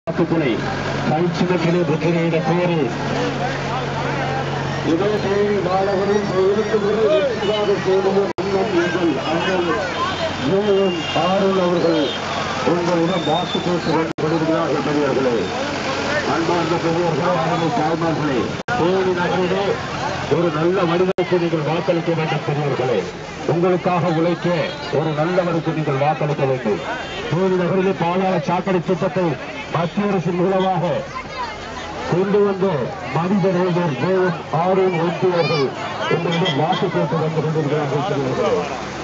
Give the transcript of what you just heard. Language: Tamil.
வாக்குகளை கழிச்சுமக்கிலே வெற்றியிட கோரி இதோ தேவி பாலகரின் இருக்கும்போது வெற்றியாக செய்வது அண்ணன் எங்கள் அண்ணன் ஏஎம் ஆருள் அவர்கள் உங்களிடம் வாக்கு பேச வேண்டும் கொடுக்கிறார்கள் பெரியவர்களே அன்பார்ந்த பெரியவர்களே அருமை தாய்மார்களே தேவி நகரிலே ஒரு நல்ல மனிதனுக்கு நீங்கள் வாக்களிக்க வேண்டும் பெரியவர்களே உங்களுக்காக உழைக்க ஒரு நல்லவருக்கு நீங்கள் வாக்களிக்க வேண்டும் தேவி நகரிலே பாதாள சாக்கடை திட்டத்தை மத்திய அரசின் மூலமாக கொண்டு வந்த மனித நேயர் தேவன் ஆரோன் ஒன்றியவர்கள் உங்களிடம் வாக்கு கேட்டு வந்து கொண்டிருக்கிறார்கள் பெரியவர்களே